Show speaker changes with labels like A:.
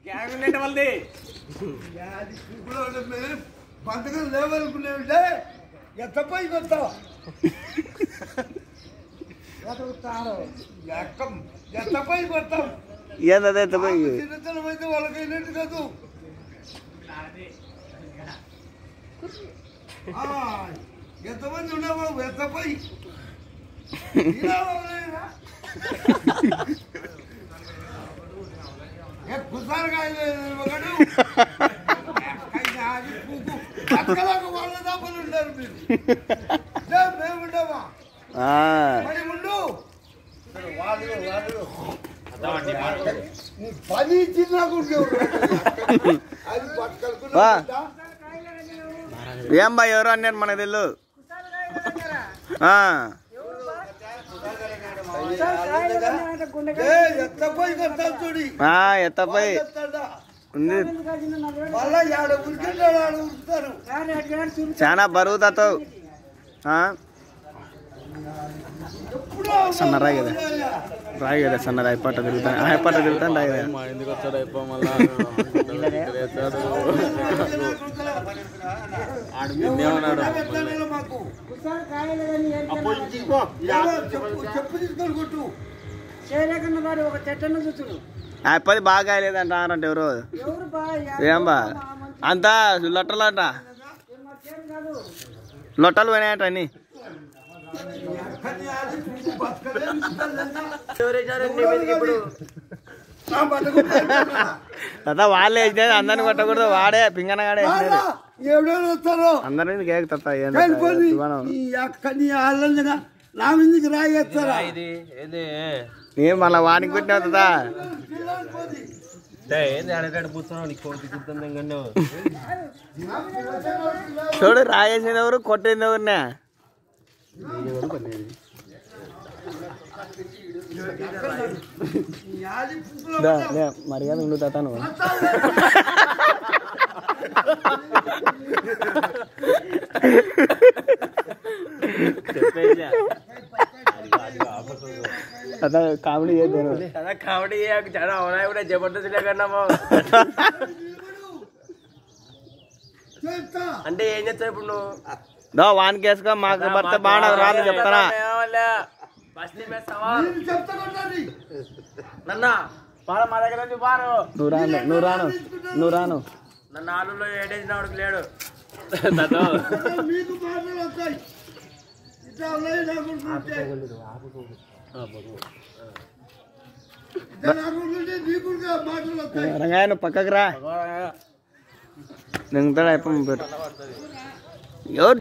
A: Gang ఉండేటి వాళ్ళది
B: అది ఇప్పుడు మేము పంతకం లేవనుకునేవిటే ఎంత పైకి వస్తావు ఎక్క ఎంత పైకి వస్తాం
C: ఏందదే ఎత్తపోయి
B: చిన్నతనం అయితే వాళ్ళకి అయినట్టు కాదు ఆ, ఎంతమంది ఉండేవాళ్ళు ఎంత పై ఇలా వాళ్ళేనా? ఏ కుసారకాయలు ఒకడు అది పువ్వు. పక్కలకు వాళ్ళ దాపలు ఉంటారు మీరు లే, మేము ఉండమా
C: ఆ,
B: మరి ఉండు వాళ్ళు వాళ్ళు నీ పని ఇచ్చినా కూడా అది
C: వా.
B: పట్టుకెళ్ళుకున్నా
C: ఏం బా ఎవరు అన్నారు మనకు తెలు ఆ,
B: ఏ, ఎంత పోయి కొడతావు చూడి
C: ఆ, ఎత్తపోయి
B: చెప్తాడా?
C: ఉంది
B: మళ్ళా ఆడ ఉరికింటాడు ఆడ ఉరుకుతారు
C: చాలా బరువు తాతావు ఆ,
B: ఎప్పుడో
C: సన్న రాయి కదా రాయి కదా సన్న రాయి పట్ట తిరుగుతాను ఆ పట్ట తిరుగుతాను రాయి కదా
D: మా ఎందుకు వచ్చాడు అయిపో మళ్ళా ఆడు ఏమన్నాడు
B: పెట్టాలి మాకు ఏమో చెప్పు చెప్పు తీసుకొని కొట్టు
E: చేయలేకన్నా వాడు ఒక చెట్టను చూచుడు
C: ఆ పది బాగా కాయలేదంట అంటే ఎవరు
E: ఎవరు బాగా
C: ఏం బా అంతా లొట్టలంట లొట్టలు పోయినాయంట అన్ని
B: కానీ అది పువ్వు బతకలేదు, ఇంతలేనా?
A: ఎవరేసారండి మీదకి ఇప్పుడు
B: నా బతుకుతాడు.
C: తాత వాళ్ళే వేసినది అందరిని కొట్టకూడదు వాడే పింగనగాడే వేసినది
B: రారా, ఎవడెవరు వస్తారో
C: అందరిని కేక్ తాత ఏం
B: వెళ్ళిపోయి
C: దుకాణం
B: ఈ అక్క నీ ఆళ్ళంగా నా మీదకి రాయేస్తారా
A: ఇది ఏంది
C: నేను మళ్ళీ వానికి పెట్టినావు తాత
B: పిల్లలు పోది.
A: ఏంది అడగడ కూర్చున్నావు నీకు కోతి కూర్చుంది ఇంకన్నా
C: చూడు రాయేసింది ఎవరు కొట్టింది ఎవరినే
B: ఈ ఆలి పువ్వులో
C: దా, లే, మర్యాద ఉండు తాత నువ్వు తాత కామెడీ చేద్దాను
A: అలా కామెడీ చాలా అవునా కూడా జబర్దస్త్ లేకన్నాము
B: చేస్తా
A: అంటే ఏం చేస్తావు ఇప్పుడు నువ్వు
C: దో వానికి వేసుకో మాకు భర్త బాగా రాదు చెప్తారా
A: బస్తీ మీద సవాల్
B: నేను చెప్తా కొట్టాలి
A: నన్న పాల మా దగ్గర నుంచి పారు
C: నువ్వు రాను నువ్వు రాను నువ్వు రాను
A: నన్ను ఆలులో ఏడేసిన వాడికి లేడు
B: మీకు మాటలు వస్తాయి ఇట్లా ఉన్నాయి నా గుర్తుంటే ఇట్లా నా గుర్తుంటే నీకు కూడా మాటలు వస్తాయి
C: రంగాయ నువ్వు పక్కకు రా నింగుతాడు అయిపోయి పెట్టు ఎవరు